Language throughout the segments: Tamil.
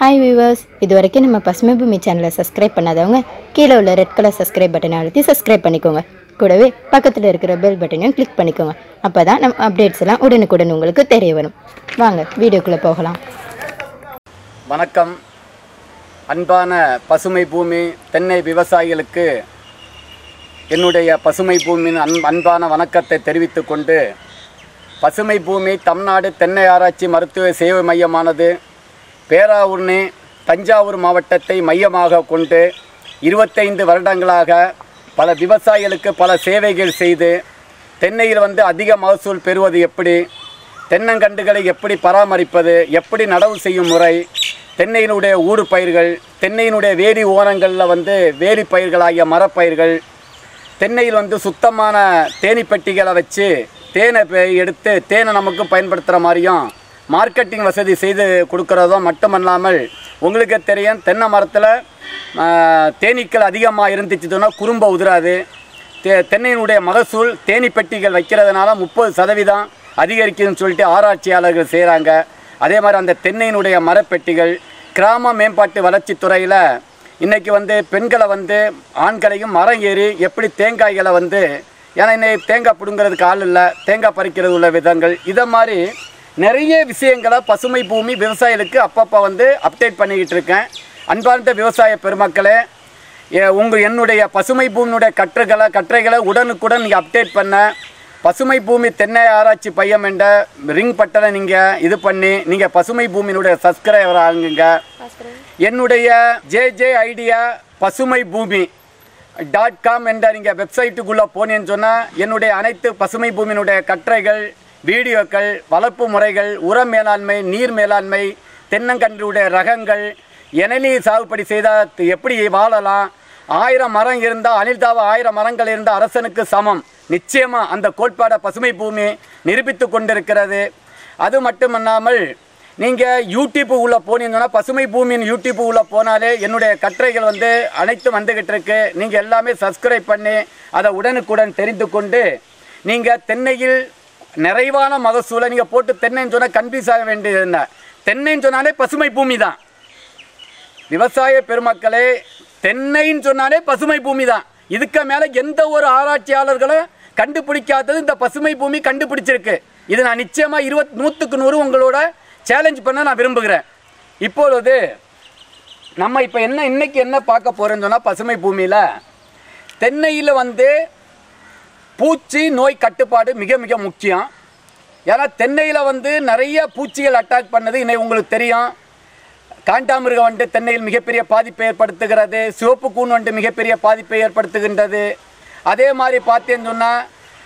ஹாய் வியூவர்ஸ் இது வரைக்கும் நம்ம பசுமை பூமி சேனலை சப்ஸ்கிரைப் பண்ணாதவங்க கீழே உள்ள ரெட் கலர் சப்ஸ்கிரைப் பட்டனை அழுத்தி சப்ஸ்கிரைப் பண்ணிக்கோங்க கூடவே பக்கத்தில் இருக்கிற பெல் பட்டனையும் கிளிக் பண்ணிக்கோங்க அப்போ தான் நம்ம அப்டேட்ஸ் எல்லாம் உடனுக்குடன் உங்களுக்கு தெரிய வரும் வாங்க வீடியோக்குள்ளே போகலாம் வணக்கம் அன்பான பசுமை பூமி தென்னை விவசாயிகளுக்கு என்னுடைய பசுமை பூமியின் அன் அன்பான வணக்கத்தை தெரிவித்துக் கொண்டு பசுமை பூமி தமிழ்நாடு தென்னை ஆராய்ச்சி மருத்துவ சேவை மையமானது பேராவூர்ணி தஞ்சாவூர் மாவட்டத்தை மையமாக கொண்டு இருபத்தைந்து வருடங்களாக பல விவசாயிகளுக்கு பல சேவைகள் செய்து தென்னையில் வந்து அதிக மகசூல் பெறுவது எப்படி தென்னங்கண்டுகளை எப்படி பராமரிப்பது எப்படி நடவு செய்யும் முறை தென்னையினுடைய ஊடு பயிர்கள் தென்னையினுடைய வேரி ஓரங்களில் வந்து வேரி பயிர்களாகிய மரப்பயிர்கள் தென்னையில் வந்து சுத்தமான தேனி பெட்டிகளை வச்சு தேனை பெ- எடுத்து தேனை நமக்கு பயன்படுத்துகிற மாதிரியும் மார்க்கெட்டிங் வசதி செய்து கொடுக்கறதும் மட்டுமல்லாமல் உங்களுக்கு தெரியும் தென்னை மரத்தில் தேனீக்கள் அதிகமாக இருந்துச்சுன்னா குறும்ப உதிராது தே தென்னையினுடைய மகசூல் தேனி பெட்டிகள் வைக்கிறதுனால முப்பது சதவீதம் அதிகரிக்குதுன்னு சொல்லிட்டு ஆராய்ச்சியாளர்கள் செய்கிறாங்க அதே மாதிரி அந்த தென்னையினுடைய மரப்பெட்டிகள் கிராம மேம்பாட்டு வளர்ச்சித் துறையில் இன்றைக்கி வந்து பெண்களை வந்து ஆண்களையும் மரம் ஏறி எப்படி தேங்காய்களை வந்து ஏன்னா இன்னைக்கு தேங்காய் பிடுங்கிறதுக்கு ஆள் இல்லை தேங்காய் பறிக்கிறது உள்ள விதங்கள் இதை மாதிரி நிறைய விஷயங்களை பசுமை பூமி விவசாயிகளுக்கு அப்பப்போ வந்து அப்டேட் பண்ணிக்கிட்டு இருக்கேன் அன்பார்ந்த விவசாய பெருமக்களே ஏ- உங்க என்னுடைய பசுமை பூமியினுடைய கட்டுரைகளை கட்டுரைகளை உடனுக்குடன் நீங்கள் அப்டேட் பண்ண பசுமை பூமி தென்னை ஆராய்ச்சி பையம் என்ற ரிங் பட்டனை நீங்கள் இது பண்ணி நீங்கள் பசுமை பூமியினுடைய சப்ஸ்கிரைபர் ஆகுங்க என்னுடைய ஜேஜே ஐடியா பசுமை பூமி டாட் காம் என்ற நீங்கள் வெப்சைட்டுக்குள்ளே போனேன்னு சொன்னால் என்னுடைய அனைத்து பசுமை பூமியினுடைய கட்டுரைகள் வீடியோக்கள் வளர்ப்பு முறைகள் உர மேலாண்மை நீர் மேலாண்மை தென்னங்கன்றுடைய ரகங்கள் இளநீர் சாகுபடி செய்தால் எப்படி வாழலாம் ஆயிரம் மரம் இருந்தால் அனில்தாவ ஆயிரம் மரங்கள் இருந்தால் அரசனுக்கு சமம் நிச்சயமாக அந்த கோட்பாடை பசுமை பூமி நிரூபித்து கொண்டிருக்கிறது அது மட்டுமல்லாமல் நீங்கள் யூடியூப் உள்ள போனீங்கன்னா பசுமை பூமியின் யூடியூப் உள்ள போனாலே என்னுடைய கட்டுரைகள் வந்து அனைத்தும் வந்துகிட்டு இருக்கு நீங்கள் எல்லாமே சப்ஸ்கிரைப் பண்ணி அதை உடனுக்குடன் தெரிந்து கொண்டு நீங்கள் தென்னையில் நிறைவான மகசூலை நீங்கள் போட்டு தென்னைன்னு சொன்னால் கன்ஃபியூஸ் ஆக வேண்டியது என்ன தென்னைன்னு சொன்னாலே பசுமை பூமி தான் விவசாய பெருமக்களே தென்னைன்னு சொன்னாலே பசுமை பூமி தான் இதுக்கு மேலே எந்த ஒரு ஆராய்ச்சியாளர்களும் கண்டுபிடிக்காதது இந்த பசுமை பூமி கண்டுபிடிச்சிருக்கு இது நான் நிச்சயமாக இருபத் நூற்றுக்கு நூறு உங்களோட சேலஞ்ச் பண்ண நான் விரும்புகிறேன் இப்பொழுது நம்ம இப்போ என்ன இன்னைக்கு என்ன பார்க்க போகிறோன்னு சொன்னால் பசுமை பூமியில் தென்னையில் வந்து பூச்சி நோய் கட்டுப்பாடு மிக மிக முக்கியம் ஏன்னா தென்னையில் வந்து நிறைய பூச்சிகள் அட்டாக் பண்ணது இன்னைக்கு உங்களுக்கு தெரியும் காண்டாமிருக வண்டு தென்னையில் மிகப்பெரிய பாதிப்பை ஏற்படுத்துகிறது சிவப்பு கூன் வண்டு மிகப்பெரிய பாதிப்பை ஏற்படுத்துகின்றது அதே மாதிரி பார்த்தேன்னு சொன்னால்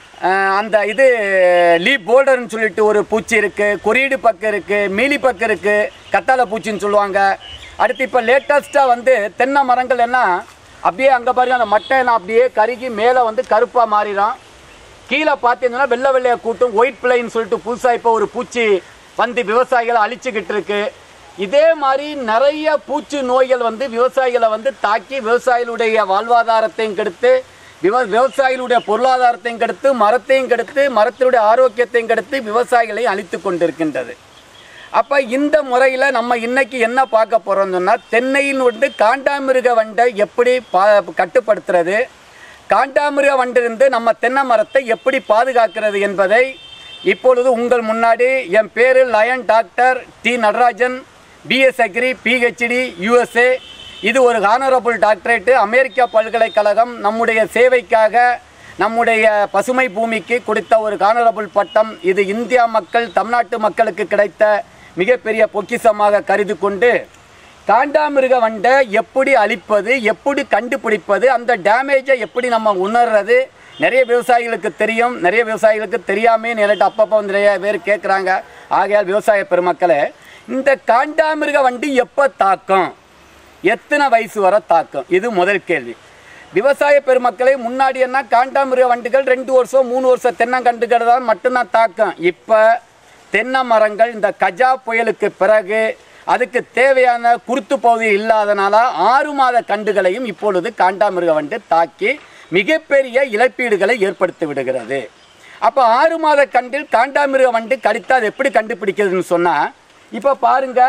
அந்த இது லீப் போல்டர்னு சொல்லிட்டு ஒரு பூச்சி இருக்குது கொரியீடு பக்கு இருக்குது மீலி பக்கு இருக்குது கத்தாழை பூச்சின்னு சொல்லுவாங்க அடுத்து இப்போ லேட்டஸ்ட்டாக வந்து தென்னை மரங்கள் எல்லாம் அப்படியே அங்கே பாருங்க அந்த மட்டை எல்லாம் அப்படியே கருகி மேலே வந்து கருப்பாக மாறிடும் கீழே பார்த்தீங்கன்னா வெள்ளை வெள்ளையை கூட்டும் ஒயிட் பிளைன்னு சொல்லிட்டு புதுசாக இப்போ ஒரு பூச்சி வந்து விவசாயிகளை அழிச்சுக்கிட்டு இருக்கு இதே மாதிரி நிறைய பூச்சி நோய்கள் வந்து விவசாயிகளை வந்து தாக்கி விவசாயிகளுடைய வாழ்வாதாரத்தையும் கெடுத்து விவ விவசாயிகளுடைய பொருளாதாரத்தையும் கெடுத்து மரத்தையும் கெடுத்து மரத்தினுடைய ஆரோக்கியத்தையும் கெடுத்து விவசாயிகளை அழித்து கொண்டிருக்கின்றது அப்போ இந்த முறையில் நம்ம இன்னைக்கு என்ன பார்க்க போகிறோம்னு சொன்னால் தென்னையின் வந்து காண்டாமிருக வண்டை எப்படி பா கட்டுப்படுத்துறது காண்டாமிருக வண்டிலிருந்து நம்ம தென்னை மரத்தை எப்படி பாதுகாக்கிறது என்பதை இப்பொழுது உங்கள் முன்னாடி என் பேர் lion doctor D Natarajan BS agri PhD USA இது ஒரு ஹானரபுள் டாக்டரேட்டு அமெரிக்கா பல்கலைக்கழகம் நம்முடைய சேவைக்காக நம்முடைய பசுமை பூமிக்கு கொடுத்த ஒரு ஹானரபுள் பட்டம் இது இந்தியா மக்கள் தமிழ்நாட்டு மக்களுக்கு கிடைத்த மிகப்பெரிய பொக்கிஷமாக கருதி கொண்டு காண்டாமிருக வண்டை எப்படி அழிப்பது எப்படி கண்டுபிடிப்பது அந்த டேமேஜை எப்படி நம்ம உணர்றது நிறைய விவசாயிகளுக்கு தெரியும் நிறைய விவசாயிகளுக்கு தெரியாமே என்கிட்ட அப்பப்போ வந்து நிறைய பேர் கேட்குறாங்க ஆகையால் விவசாய பெருமக்களே இந்த காண்டாமிருக வண்டி எப்போ தாக்கும் எத்தனை வயசு வரை தாக்கும் இது முதல் கேள்வி விவசாய பெருமக்களை முன்னாடி என்ன காண்டாமிருக வண்டிகள் ரெண்டு வருஷம் மூணு வருஷம் தென்னங்கண்டுகள் தான் மட்டும்தான் தாக்கும் இப்போ தென்னை மரங்கள் இந்த கஜா புயலுக்கு பிறகு அதுக்கு தேவையான குருத்து பகுதி இல்லாதனால ஆறு மாத கண்டுகளையும் இப்பொழுது காண்டாமிருக வண்டு தாக்கி மிகப்பெரிய இழப்பீடுகளை ஏற்படுத்தி விடுகிறது அப்போ ஆறு மாத கண்டில் காண்டாமிருக வண்டு கடித்து அது எப்படி கண்டுபிடிக்கிறதுன்னு சொன்னால் இப்போ பாருங்க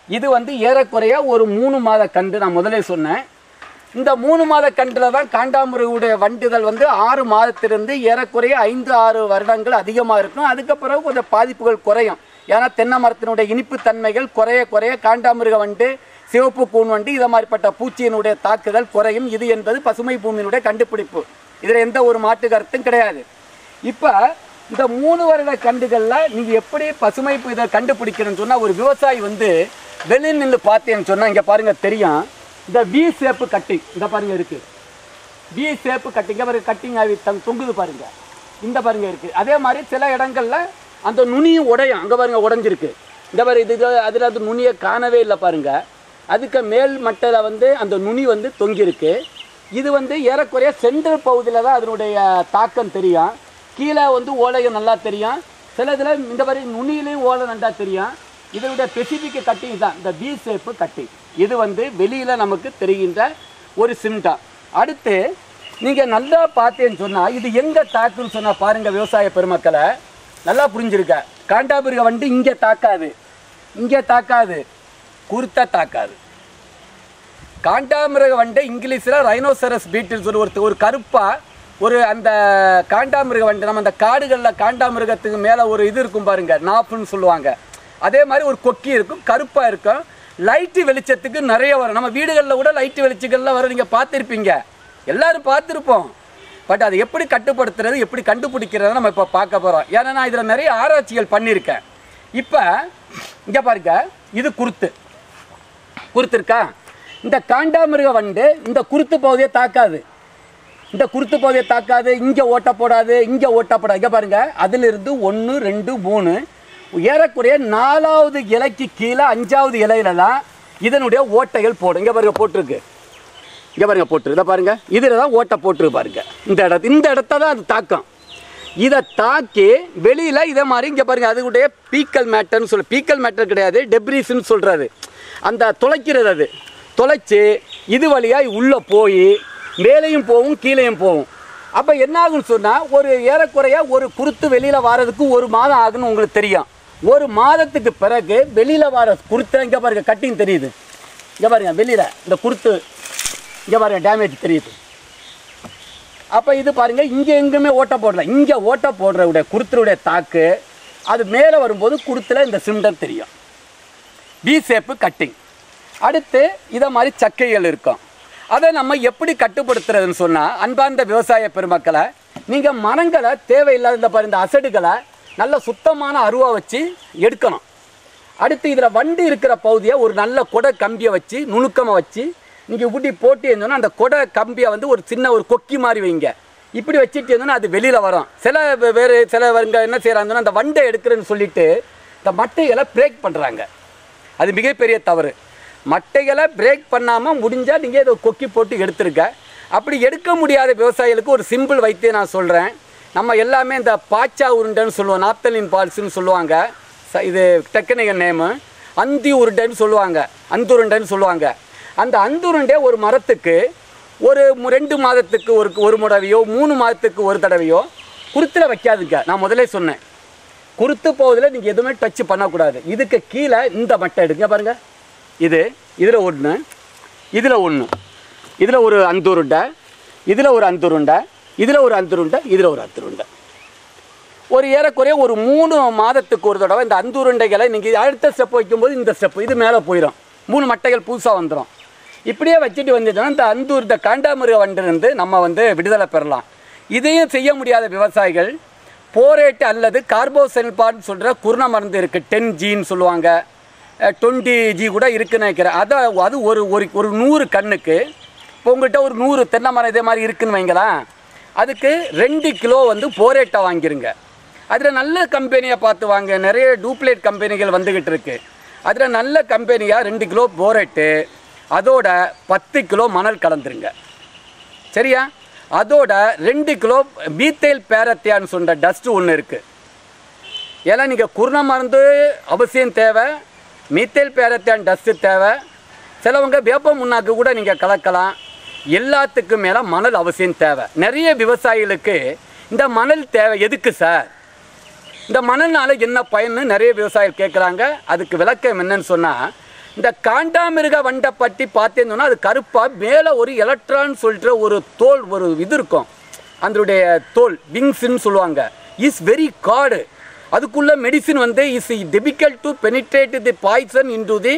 இது வந்து ஏறக்குறைய ஒரு மூணு மாத கன்று நான் முதலே சொன்னேன் இந்த மூணு மாத கன்றில் தான் காண்டாமிருகவுடைய வண்டுதல் வந்து ஆறு மாதத்திலிருந்து ஏறக்குறைய ஐந்து ஆறு வருடங்கள் அதிகமாக இருக்கும் அதுக்கப்புறம் கொஞ்சம் பாதிப்புகள் குறையும் ஏன்னா தென்னை மரத்தினுடைய இனிப்பு தன்மைகள் குறைய குறைய காண்டாமிருக வண்டு சிவப்பு கூன் வண்டு இதை மாதிரிப்பட்ட பூச்சியினுடைய தாக்குதல் குறையும் இது என்பது பசுமை பூமியினுடைய கண்டுபிடிப்பு இதில் எந்த ஒரு மாற்று கருத்தும் கிடையாது இப்போ இந்த மூணு வருட கண்டுகளில் நீங்கள் எப்படி பசுமை பூ இதை கண்டுபிடிக்கணும்னு சொன்னால் ஒரு விவசாயி வந்து வெளியில் நின்று பார்த்தேன்னு சொன்னால் இங்கே பாருங்கள் தெரியும் இந்த வி சேப்பு கட்டிங் இந்த பாருங்க இருக்குது வி சேப்பு கட்டிங்க பாருங்க கட்டிங் ஆகி தங் தொங்குது பாருங்க இந்த பாருங்க இருக்குது அதே மாதிரி சில இடங்கள்ல அந்த நுனியும் உடையும் அங்கே பாருங்க உடைஞ்சிருக்கு இந்த பாரு இது அதில் அந்த நுனியை காணவே இல்லை பாருங்க அதுக்கு மேல் மட்டையில் வந்து அந்த நுனி வந்து தொங்கியிருக்கு இது வந்து ஏறக்குறைய சென்ட்ரல் பகுதியில் தான் அதனுடைய தாக்கம் தெரியும் கீழே வந்து ஓலையும் நல்லா தெரியும் சில இதில் இந்த மாதிரி நுனியிலையும் ஓலை நல்லா தெரியும் இதனுடைய ஸ்பெசிஃபிக் கட்டிங் தான் இந்த பி ஷேப்பு கட்டிங் இது வந்து வெளியில் நமக்கு தெரிகின்ற ஒரு சிம்டம் அடுத்து நீங்கள் நல்லா பார்த்தேன்னு சொன்னால் இது எங்கே தாக்குன்னு சொன்னால் பாருங்கள் விவசாய பெருமக்களை நல்லா புரிஞ்சிருக்க காண்டாபிருக வந்து இங்கே தாக்காது இங்கே தாக்காது குருத்தா தாக்காது காண்டாமிருக வண்டை இங்கிலீஷில் ரைனோசரஸ் பீட்டில் சொல்லி ஒரு ஒரு கருப்பாக ஒரு அந்த காண்டாமிருக வண்டு நம்ம அந்த காடுகளில் காண்டாமிருகத்துக்கு மேலே ஒரு இது இருக்கும் பாருங்க நாப்புன்னு சொல்லுவாங்க அதே மாதிரி ஒரு கொக்கி இருக்கும் கருப்பாக இருக்கும் லைட்டு வெளிச்சத்துக்கு நிறைய வரும் நம்ம வீடுகளில் கூட லைட்டு வெளிச்சங்கள்லாம் வர நீங்கள் பார்த்துருப்பீங்க எல்லாரும் பார்த்துருப்போம் பட் அதை எப்படி கட்டுப்படுத்துறது எப்படி கண்டுபிடிக்கிறது நம்ம இப்போ பார்க்க போகிறோம் ஏன்னா நான் இதில் நிறைய ஆராய்ச்சிகள் பண்ணியிருக்கேன் இப்போ இங்கே பாருங்க இது குருத்து குருத்து இருக்கா இந்த காண்டாமிருக வண்டு இந்த குருத்து பகுதியை தாக்காது இந்த குருத்து பகுதியை தாக்காது இங்கே ஓட்ட போடாது இங்கே ஓட்ட போடாது இங்கே பாருங்க அதிலிருந்து ஒன்று ரெண்டு மூணு ஏறக்குறைய நாலாவது இலைக்கு கீழே அஞ்சாவது இலையில தான் இதனுடைய ஓட்டைகள் போடும் இங்கே பாருங்க போட்டிருக்கு இங்கே பாருங்க போட்டுரு இதை பாருங்க இதில் தான் ஓட்டை போட்டுருக்கு பாருங்க இந்த இடத்து இந்த இடத்த தான் அது தாக்கம் இதை தாக்கி வெளியில் இதே மாதிரி இங்கே பாருங்க அதுடைய பீக்கல் மேட்டர்னு சொல்லு பீக்கல் மேட்டர் கிடையாது டெப்ரிஸ்ன்னு சொல்கிறது அந்த துளைக்கிறது அது துளைச்சி இது வழியாக உள்ளே போய் மேலேயும் போகும் கீழேயும் போகும் அப்போ என்ன ஆகும்னு சொன்னால் ஒரு ஏறக்குறைய ஒரு குருத்து வெளியில் வர்றதுக்கு ஒரு மாதம் ஆகுன்னு உங்களுக்கு தெரியும் ஒரு மாதத்துக்கு பிறகு வெளியில் வர குருத்தை இங்கே பாருங்க கட்டிங் தெரியுது இங்கே பாருங்க வெளியில் இந்த குருத்து இங்கே பாருங்க டேமேஜ் தெரியுது அப்போ இது பாருங்க இங்கே எங்குமே ஓட்டை போடல இங்கே ஓட்டை போடுறவுடைய குருத்தருடைய தாக்கு அது மேலே வரும்போது குருத்தில் இந்த சிம்டம் தெரியும் பி ஷேப்பு கட்டிங் அடுத்து இதை மாதிரி சக்கைகள் இருக்கும் அதை நம்ம எப்படி கட்டுப்படுத்துறதுன்னு சொன்னால் அன்பார்ந்த விவசாய பெருமக்களை நீங்கள் மரங்களை தேவையில்லாத இந்த பாரு இந்த அசடுகளை நல்ல சுத்தமான அருவா வச்சு எடுக்கணும் அடுத்து இதில் வண்டு இருக்கிற பகுதியை ஒரு நல்ல கொடை கம்பியை வச்சு நுணுக்கமாக வச்சு நீங்கள் இப்படி போட்டு இருந்தோன்னா அந்த கொடை கம்பியை வந்து ஒரு சின்ன ஒரு கொக்கி மாதிரி வைங்க இப்படி வச்சுட்டு இருந்தோன்னா அது வெளியில் வரும் சில வே- வேறு சில இங்க என்ன செய்கிறாங்கன்னா அந்த வண்டை எடுக்கிறேன்னு சொல்லிட்டு இந்த மட்டைகளை பிரேக் பண்ணுறாங்க அது மிகப்பெரிய தவறு மட்டைகளை பிரேக் பண்ணாமல் முடிஞ்சால் நீங்கள் இதை கொக்கி போட்டு எடுத்துருக்க அப்படி எடுக்க முடியாத விவசாயிகளுக்கு ஒரு சிம்பிள் வைத்தியம் நான் சொல்கிறேன் நம்ம எல்லாமே இந்த பாச்சா உருண்டைன்னு சொல்லுவோம் நாப்தலின் பால்ஸ்னு சொல்லுவாங்க ச- இது டெக்னிக்கல் நேமு அந்தி உருண்டைன்னு சொல்லுவாங்க அந்துருண்டைன்னு சொல்லுவாங்க அந்த அந்துருண்டை ஒரு மரத்துக்கு ஒரு மு- ரெண்டு மாதத்துக்கு ஒரு ஒரு முடவையோ மூணு மாதத்துக்கு ஒரு தடவையோ குருத்தில் வைக்காதுங்க நான் முதலே சொன்னேன் குருத்து போவதில் நீங்கள் எதுவுமே டச் பண்ணக்கூடாது இதுக்கு கீழே இந்த மட்டை எடுங்க பாருங்க இது இதில் ஒன்று இதில் ஒன்று இதில் ஒரு அந்துருண்டை இதில் ஒரு அந்துருண்டை இதில் ஒரு அந்துருண்டை இதில் ஒரு அந்துருண்டை ஒரு ஏறக்குறைய ஒரு மூணு மாதத்துக்கு ஒரு தடவை இந்த அந்துருண்டைகளை நீங்கள் அடுத்த ஸ்டெப் வைக்கும்போது இந்த ஸ்டெப் இது மேலே போயிடும் மூணு மட்டைகள் புதுசாக வந்துடும் இப்படியே வச்சுட்டு வந்துட்டோம்னா இந்த அந்தூர் இந்த காண்டாமிருக வண்டிலிருந்து நம்ம வந்து விடுதலை பெறலாம் இதையும் செய்ய முடியாத விவசாயிகள் போரேட் அல்லது கார்போசெல்பான்னு சொல்கிற குருண மருந்து இருக்குது டென் ஜின்னு சொல்லுவாங்க டுவெண்ட்டி ஜி கூட இருக்குன்னு நினைக்கிறேன் அதை அது ஒரு ஒரு ஒரு நூறு கண்ணுக்கு இப்போ உங்கள்கிட்ட ஒரு நூறு தென்னை மரம் இதே மாதிரி இருக்குன்னு வைங்களேன் அதுக்கு ரெண்டு கிலோ வந்து போரேட்டை வாங்கிருங்க அதில் நல்ல கம்பெனியை பார்த்து வாங்க நிறைய டூப்ளேட் கம்பெனிகள் வந்துக்கிட்டு இருக்கு அதில் நல்ல கம்பெனியாக ரெண்டு கிலோ போரேட்டு அதோட பத்து கிலோ மணல் கலந்துருங்க சரியா அதோட ரெண்டு கிலோ பீத்தைல் பேரத்தியான்னு சொல்கிற டஸ்ட்டு ஒன்று இருக்குது ஏன்னா நீங்கள் குருண மருந்து அவசியம் தேவை மீத்தேல் பேரத்தியான் டஸ்ட்டு தேவை சிலவங்க வேப்ப முன்னாக்கு கூட நீங்கள் கலக்கலாம் எல்லாத்துக்கும் மேலே மணல் அவசியம் தேவை நிறைய விவசாயிகளுக்கு இந்த மணல் தேவை எதுக்கு சார் இந்த மணல்னால என்ன பயன்னு நிறைய விவசாயிகள் கேட்குறாங்க அதுக்கு விளக்கம் என்னன்னு சொன்னால் இந்த காண்டாமிருக வண்டை பற்றி பார்த்தேன்னு அது கருப்பாக மேலே ஒரு எலக்ட்ரான் சொல்கிற ஒரு தோல் ஒரு இது இருக்கும் அதனுடைய தோல் விங்ஸ்ன்னு சொல்லுவாங்க இஸ் வெரி காடு அதுக்குள்ள மெடிசின் வந்து is difficult to penetrate the poison into the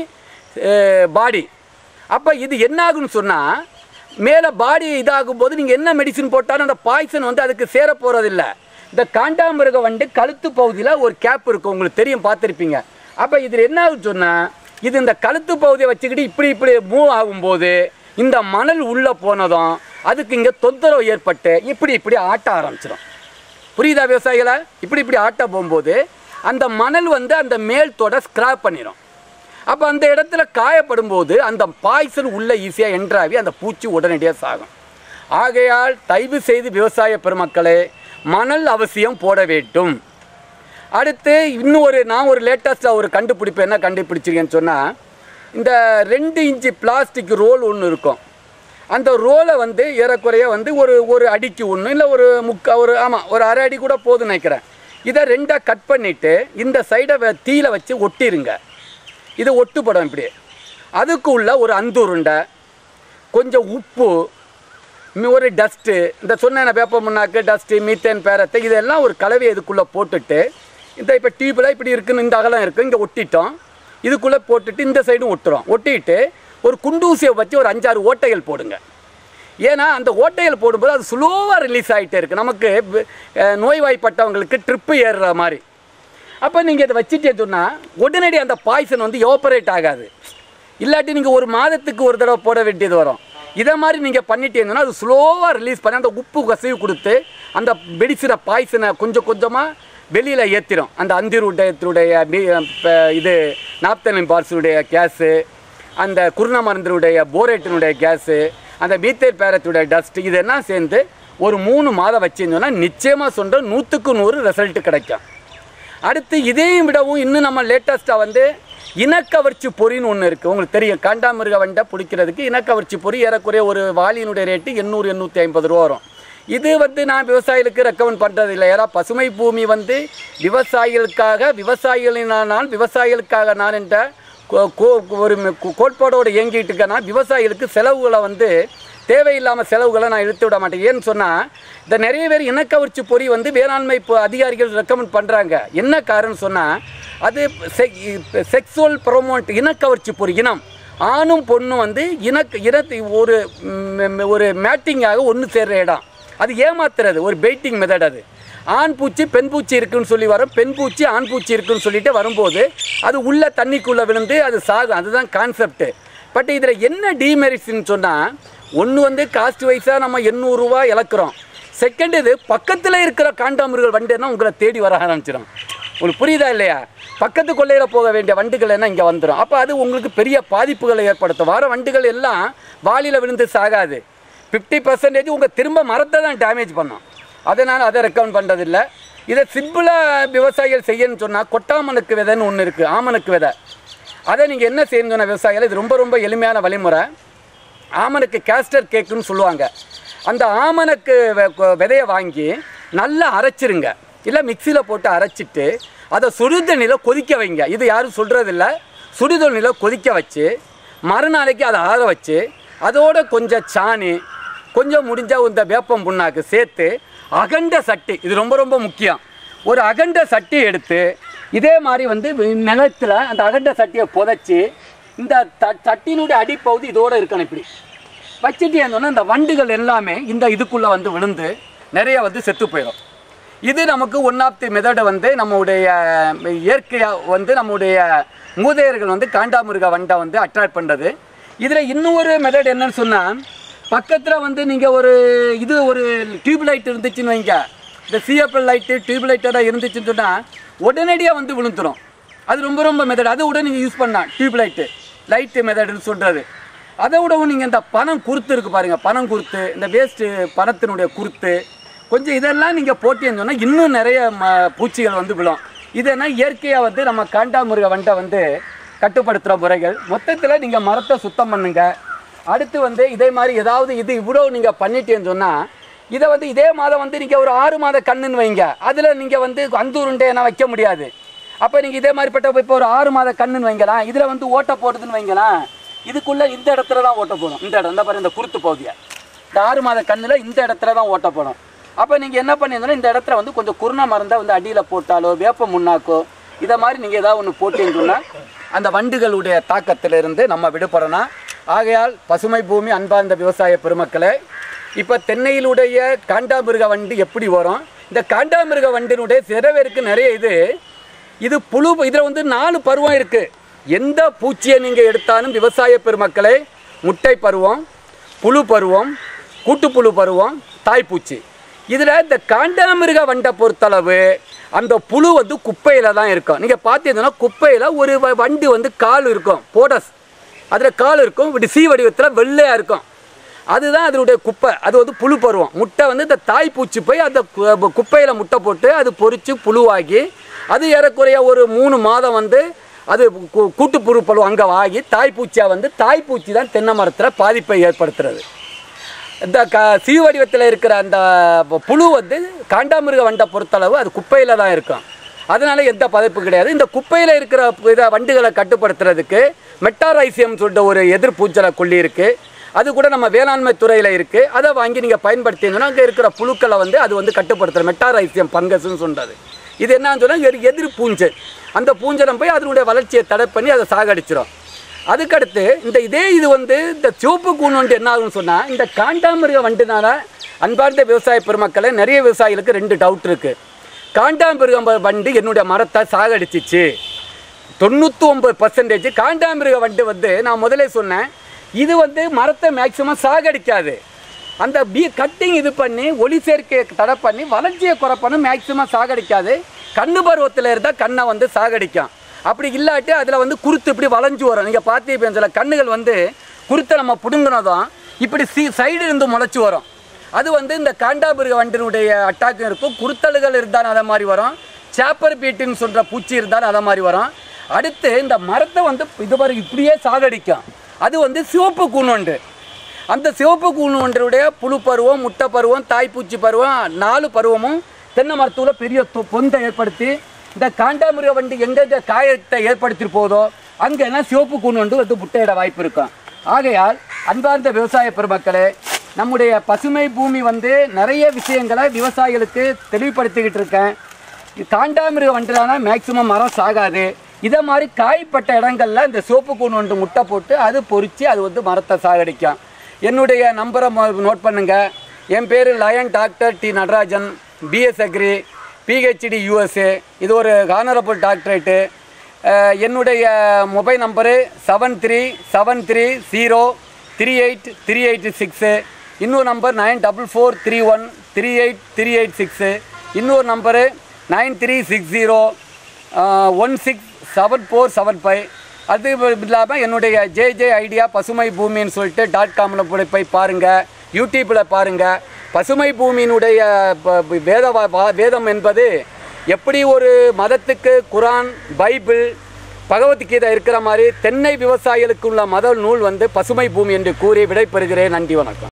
body அப்போ இது என்ன ஆகும்னு சொன்னால் மேலே பாடி இதாகும் போது நீங்கள் என்ன மெடிசின் போட்டாலும் அந்த பாய்சன் வந்து அதுக்கு சேர போகிறதில்ல இந்த காண்டாமிருக வண்டு கழுத்து பகுதியில் ஒரு கேப் இருக்கும் உங்களுக்கு தெரியும் பார்த்துருப்பீங்க அப்போ இதில் என்ன ஆகுன்னு சொன்னால் இது இந்த கழுத்து பகுதியை வச்சுக்கிட்டு இப்படி இப்படி மூவ் ஆகும்போது இந்த மணல் உள்ளே போனதும் அதுக்கு இங்கே தொந்தரவு ஏற்பட்டு இப்படி இப்படி ஆட்ட ஆரம்பிச்சிடும் புரியுதா விவசாயிகளை இப்படி இப்படி ஆட்ட போகும்போது அந்த மணல் வந்து அந்த மேல் தொட ஸ்கிராப் பண்ணிடும் அப்போ அந்த இடத்துல காயப்படும் போது அந்த பாய்சன் உள்ள ஈஸியாக என்ட்ராகி அந்த பூச்சி உடனடியாக சாகும் ஆகையால் தயவு செய்து விவசாய பெருமக்களே மணல் அவசியம் போட வேண்டும் அடுத்து இன்னும் ஒரு நான் ஒரு லேட்டஸ்ட்டாக ஒரு கண்டுபிடிப்பு என்ன கண்டுபிடிச்சிருக்கேன்னு சொன்னால் இந்த ரெண்டு இன்ச்சு பிளாஸ்டிக் ரோல் ஒன்று இருக்கும் அந்த ரோலை வந்து ஏறக்குறைய வந்து ஒரு ஒரு அடிக்கு ஒன்று இல்லை ஒரு முக்கா ஒரு ஆமாம் ஒரு அரை அடி கூட போதும்னு நினைக்கிறேன் இதை ரெண்டாக கட் பண்ணிவிட்டு இந்த சைடை தீயில வச்சு ஒட்டிருங்க இது ஒட்டுப்படும் இப்படி அதுக்கு உள்ள ஒரு அந்துருண்டை கொஞ்சம் உப்பு இன்னும் ஒரு டஸ்ட்டு இந்த சொன்ன வேப்ப முன்னாக்கு டஸ்ட்டு மீத்தேன் பேரத்தை இதெல்லாம் ஒரு கலவையை இதுக்குள்ளே போட்டுட்டு இந்த இப்போ டியூப்பில் இப்படி இருக்குன்னு இந்த அகலம் இருக்குது இங்கே ஒட்டிட்டோம் இதுக்குள்ளே போட்டுட்டு இந்த சைடும் ஒட்டுறோம் ஒட்டிட்டு ஒரு குண்டூசியை வச்சு ஒரு அஞ்சாறு ஓட்டைகள் போடுங்க ஏன்னா அந்த ஓட்டைகள் போடும்போது அது ஸ்லோவாக ரிலீஸ் ஆகிட்டே இருக்குது நமக்கு அஹ், நோய்வாய்ப்பட்டவங்களுக்கு ட்ரிப்பு ஏறுற மாதிரி அப்போ நீங்கள் இதை வச்சுட்டே சொன்னால் உடனடி அந்த பாய்சன் வந்து எவாப்பரேட் ஆகாது இல்லாட்டி நீங்கள் ஒரு மாதத்துக்கு ஒரு தடவை போட வேண்டியது வரும் இதை மாதிரி நீங்கள் பண்ணிட்டீங்கன்னா அது ஸ்லோவாக ரிலீஸ் பண்ணி அந்த உப்பு கசிவு கொடுத்து அந்த வெடிச்சிற பாய்சனை கொஞ்சம் கொஞ்சமாக வெளியில் ஏற்றிடும் அந்த அந்திருடைய இது நாப்தலின் பார்ஸுடைய கேஸு அந்த குருண மருந்தினுடைய போரேட்டினுடைய கேஸு அந்த மீத்தேர் பேரத்துடைய டஸ்ட் இதெல்லாம் சேர்ந்து ஒரு மூணு மாதம் வச்சிருந்தோன்னா நிச்சயமாக சொல்கிறோம் நூற்றுக்கு நூறு ரிசல்ட் கிடைக்கும் அடுத்து இதையும் விடவும் இன்னும் நம்ம லேட்டஸ்ட்டாக வந்து இனக்கவர்ச்சி பொறின்னு ஒன்று இருக்குது உங்களுக்கு தெரியும் காண்டாமிருக வண்டை பிடிக்கிறதுக்கு இனக்கவர்ச்சி பொறி ஏறக்குறைய ஒரு வாளியினுடைய ரேட்டு எண்ணூறு எண்ணூற்றி ஐம்பது ரூபா வரும் இது வந்து நான் விவசாயிகளுக்கு ரெக்கமெண்ட் பண்ணுறது இல்லை ஏன்னா பசுமை பூமி வந்து விவசாயிகளுக்காக விவசாயிகளினால் நான் விவசாயிகளுக்காக நான் என்ற கோ- கோ- ஒரு ம- கோ- கோட்பாடோடு இயங்கிட்டு இருக்கேன்னா விவசாயிகளுக்கு செலவுகளை வந்து தேவையில்லாமல் செலவுகளை நான் இழுத்து விட மாட்டேன் ஏன்னு சொன்னால் இந்த நிறைய பேர் இனக்கவர்ச்சி பொறி வந்து வேளாண்மை இப்போ அதிகாரிகள் ரெக்கமெண்ட் பண்ணுறாங்க என்ன காரணம் சொன்னால் அது செக்ஸுவல் ப்ரொமோட் இனக்கவர்ச்சி பொறி இனம் ஆணும் பொண்ணும் வந்து இனக் இனத்தை ஒரு ம், ஒரு மேட்டிங்காக ஒன்று சேர்ற இடம் அது ஏமாத்துறது ஒரு பெயிட்டிங் மெத்தட் அது ஆண் பூச்சி பெண் பூச்சி இருக்குன்னு சொல்லி வரும் பெண் பூச்சி ஆண் பூச்சி இருக்குன்னு சொல்லிட்டு வரும்போது அது உள்ள தண்ணிக்குள்ளே விழுந்து அது சாகும் அதுதான் கான்செப்ட் பட் இதில் என்ன டிமெரிட்ஸ்னு சொன்னால் ஒன்று வந்து காஸ்ட் வைஸாக நம்ம எண்ணூறுரூவா இழக்கிறோம் செகண்ட் இது பக்கத்தில் இருக்கிற காண்டாமிருகள் வண்டுன்னா உங்களை தேடி வர ஆரம்பிச்சிடும் உங்களுக்கு புரியுதா இல்லையா பக்கத்து கொள்ளையில் போக வேண்டிய வண்டுகள் என்ன இங்கே வந்துடும் அப்போ அது உங்களுக்கு பெரிய பாதிப்புகளை ஏற்படுத்தும் வர வண்டுகள் எல்லாம் வாளியில் விழுந்து சாகாது ஃபிஃப்டி பர்சன்டேஜ் உங்கள் திரும்ப மரத்தை தான் டேமேஜ் பண்ணும் அதனால் அதை ரெக்கமெண்ட் பண்ணுறதில்ல இதை சிம்பிளாக விவசாயிகள் செய்யணும்னு சொன்னால் கொட்டாமனுக்கு விதைன்னு ஒன்று இருக்குது ஆமனுக்கு விதை அதை நீங்கள் என்ன செய்யணும்னு சொன்ன விவசாயிகள் இது ரொம்ப ரொம்ப எளிமையான வழிமுறை ஆமனுக்கு கேஸ்டர் கேக்குன்னு சொல்லுவாங்க அந்த ஆமணக்கு வெ- கொ- விதையை வாங்கி நல்லா அரைச்சிருங்க இல்லை மிக்சியில் போட்டு அரைச்சிட்டு அதை சுடுதண்ணியில் கொதிக்க வைங்க இது யாரும் சொல்கிறதில்ல சுடுதண்ணியில் கொதிக்க வச்சு மறுநாளைக்கு அதை ஆற வச்சு அதோட கொஞ்சம் சாணி கொஞ்சம் முடிஞ்சால் இந்த வேப்பம் புண்ணாக்கு சேர்த்து அகண்ட சட்டி இது ரொம்ப ரொம்ப முக்கியம் ஒரு அகண்ட சட்டி எடுத்து இதே மாதிரி வந்து நிலத்தில் அந்த அகண்ட சட்டியை புதைச்சி இந்த த சட்டியினுடைய அடிப்பகுதி இதோடு இருக்கணும் இப்படி வச்சுட்டு இருந்தோன்னா இந்த வண்டுகள் எல்லாமே இந்த இதுக்குள்ளே வந்து விழுந்து நிறைய வந்து செத்து போயிடும் இது நமக்கு ஒன் ஆஃப் தி மெத்தடை வந்து நம்முடைய இயற்கையாக வந்து நம்முடைய மூதையர்கள் வந்து காண்டாமிருக வண்டை வந்து அட்ராக்ட் பண்ணுறது இதில் இன்னும் ஒரு மெத்தட் என்னன்னு சொன்னால் பக்கத்தில் வந்து நீங்கள் ஒரு இது ஒரு டியூப் லைட் இருந்துச்சுன்னு வைங்க இந்த சிஎப்எல் லைட்டு டியூப் லைட்டெல்லாம் இருந்துச்சுன்னு சொன்னால் உடனடியாக வந்து விழுந்துரும் அது ரொம்ப ரொம்ப மெத்தட் அதை விட நீங்கள் யூஸ் பண்ணலாம் டியூப் லைட்டு லைட்டு மெத்தடுன்னு சொல்கிறது அதை விடவும் நீங்கள் இந்த பணம் குருத்து இருக்கு பாருங்கள் பணம் குருத்து இந்த வேஸ்ட்டு பணத்தினுடைய குருத்து கொஞ்சம் இதெல்லாம் நீங்கள் போட்டீங்கன்னு சொன்னால் இன்னும் நிறைய ம பூச்சிகள் வந்து விழும் இதெல்லாம் இயற்கையாக வந்து நம்ம காண்டாமிருக வண்டை வந்து கட்டுப்படுத்துகிற முறைகள் மொத்தத்தில் நீங்கள் மரத்தை சுத்தம் பண்ணுங்க அடுத்து வந்து இதே மாதிரி ஏதாவது இது இவ்வளோ நீங்கள் பண்ணிட்டேன்னு சொன்னால் இதை வந்து இதே மாதம் வந்து நீங்கள் ஒரு ஆறு மாத கண்ணுன்னு வைங்க அதில் நீங்கள் வந்து அந்தூருண்டை என்ன வைக்க முடியாது அப்போ நீங்கள் இதே மாதிரிப்பட்ட இப்போ ஒரு ஆறு மாத கண்ணுன்னு வைங்களேன் இதில் வந்து ஓட்டை போடுதுன்னு வைங்களேன் இதுக்குள்ளே இந்த இடத்துல தான் ஓட்ட போடும் இந்த இடம் இந்த பாரு இந்த குருத்து பகுதியை இந்த ஆறு மாத கண்ணில் இந்த இடத்துல தான் ஓட்ட போடும் அப்போ நீங்கள் என்ன பண்ணியிருந்தோன்னா இந்த இடத்துல வந்து கொஞ்சம் குருணை மருந்தை வந்து அடியில் போட்டாலோ வேப்ப முன்னாக்கோ இதை மாதிரி நீங்கள் ஏதாவது ஒன்று போட்டீங்கன்னா அந்த வண்டுகளுடைய தாக்கத்திலிருந்து நம்ம விடுபடணும் ஆகையால் பசுமை பூமி அன்பார்ந்த விவசாய பெருமக்களே இப்போ தென்னையிலுடைய காண்டாமிருக வண்டு எப்படி வரும் இந்த காண்டாமிருக வண்டினுடைய சிறவேருக்கு நிறைய இது இது புழு இதில் வந்து நாலு பருவம் இருக்குது எந்த பூச்சியை நீங்கள் எடுத்தாலும் விவசாய பெருமக்களே முட்டை பருவம் புழு பருவம் கூட்டுப்புழு பருவம் தாய்ப்பூச்சி இதில் இந்த காண்டாமிருக வண்டை பொறுத்தளவு அந்த புழு வந்து குப்பையில் தான் இருக்கும் நீங்கள் பார்த்தீங்கன்னா குப்பையில் ஒரு வ- வண்டு வந்து கால் இருக்கும் போடஸ் அதில் கால் இருக்கும் இப்படி சி வடிவத்தில் வெள்ளையாக இருக்கும் அதுதான் அதனுடைய குப்பை அது வந்து புழு பருவம் முட்டை வந்து இந்த தாய்ப்பூச்சி போய் அந்த குப்பையில் முட்டை போட்டு அது பொரித்து புழுவாகி அது ஏறக்குறைய ஒரு மூணு மாதம் வந்து அது கூ- கூட்டுப்புழு பருவம் அங்கே ஆகி தாய்ப்பூச்சியாக வந்து தாய்ப்பூச்சி தான் தென்னை மரத்தில் பாதிப்பை ஏற்படுத்துறது இந்த க சீ வடிவத்தில் இருக்கிற அந்த புழு வந்து காண்டாமிருக வண்டை பொறுத்தளவு அது குப்பையில் தான் இருக்கும் அதனால எந்த பாதிப்பு கிடையாது இந்த குப்பையில் இருக்கிற இதை வண்டுகளை கட்டுப்படுத்துறதுக்கு மெட்டாரைசியம் சொல்லிட்டு ஒரு எதிர்பூஞ்சலை கொல்லி இருக்குது அது கூட நம்ம வேளாண்மை துறையில் இருக்குது அதை வாங்கி நீங்கள் பயன்படுத்திங்கன்னா அங்கே இருக்கிற புழுக்களை வந்து அது வந்து கட்டுப்படுத்துகிற மெட்டாரைசியம் பங்கஸ்ன்னு சொல்கிறது இது என்னன்னு சொன்னால் ஒரு எதிர் பூஞ்சல் அந்த பூஞ்சலம் போய் அதனுடைய வளர்ச்சியை தடை பண்ணி அதை சாகடிச்சிடும் அதுக்கடுத்து இந்த இதே இது வந்து இந்த சிவப்பு கூண் வண்டு என்ன ஆகும்னு சொன்னால் இந்த காண்டாமிருக வண்டுனால அன்பார்ந்த விவசாய பெருமக்களே நிறைய விவசாயிகளுக்கு ரெண்டு டவுட் இருக்குது காண்டாமிருகம் வண்டு என்னுடைய மரத்தை சாகடிச்சிச்சு தொண்ணூற்றி ஒம்பது பர்சன்டேஜ் காண்டாமிருக வண்டு வந்து நான் முதலே சொன்னேன் இது வந்து மரத்தை மேக்சிமம் சாகடிக்காது அந்த பீ கட்டிங் இது பண்ணி ஒளி சேர்க்கையை தடை பண்ணி வளர்ச்சியை குறைப்பணும் மேக்சிமம் சாகடிக்காது கண்ணு பருவத்தில் இருந்தால் கண்ணை வந்து சாகடிக்கும் அப்படி இல்லாட்டி அதில் வந்து குருத்து இப்படி வளைஞ்சு வரும் நீங்கள் பார்த்தீங்க சில கண்ணுகள் வந்து குருத்தை நம்ம பிடுங்கினதும் இப்படி சி சைடு இருந்து முளைச்சி வரும் அது வந்து இந்த காண்டாமிருக வண்டினுடைய அட்டாக்கும் இருக்கும் குருத்தலுகள் இருந்தாலும் அதை மாதிரி வரும் சாப்பர் பீட்டுன்னு சொல்கிற பூச்சி இருந்தாலும் அதை மாதிரி வரும் அடுத்து இந்த மரத்தை வந்து இது மாதிரி இப்படியே சாகடிக்கும் அது வந்து சிவப்பு கூணுண்டு அந்த சிவப்பு கூணுடைய புழு பருவம் முட்டை பருவம் தாய்ப்பூச்சி பருவம் நாலு பருவமும் தென்னை மரத்தூல பெரிய தொ- பொந்தை ஏற்படுத்தி இந்த காண்டாமிருக வண்டி எங்கெங்க காயத்தை ஏற்படுத்திட்டு போதோ அங்கெல்லாம் சிவப்பு கூண் வந்து வந்து முட்டையிட வாய்ப்பு இருக்கும் ஆகையால் அன்பார்ந்த விவசாய பெருமக்களே நம்முடைய பசுமை பூமி வந்து நிறைய விஷயங்களை விவசாயிகளுக்கு தெளிவுபடுத்திக்கிட்டு இருக்கேன் இது காண்டாமிருக வண்டுலான மேக்சிமம் மரம் சாகாது இதை மாதிரி காய்ப்பட்ட இடங்கள்ல இந்த சோப்பு கூண் வண்டு முட்டை போட்டு அது பொரித்து அது வந்து மரத்தை சாகடிக்கும் என்னுடைய நம்பரை நோட் பண்ணுங்க என் பேர் lion doctor D Natarajan BS agri PhD USA இது ஒரு ஹானரபுள் டாக்டரேட்டு அஹ், என்னுடைய mobile number seven three seven three zero three eight three eight six இன்னொரு number nine double four three one three eight three eight six இன்னொரு number nine three six zero one six seven four seven five அது இல்லாமல் என்னுடைய ஜே ஜே ஐடியா பசுமை பூமின்னு சொல்லிட்டு டாட் காமில் போய் போய் பாருங்கள் யூடியூப்பில் பாருங்கள் பசுமை பூமியினுடைய ப- ப- வேத வா- வா- வேதம் என்பது எப்படி ஒரு மதத்துக்கு குரான் பைபிள் பகவத்கீதை இருக்கிற மாதிரி தென்னை விவசாயிகளுக்கு உள்ள மத நூல் வந்து பசுமை பூமி என்று கூறி விடைபெறுகிறேன் நன்றி வணக்கம்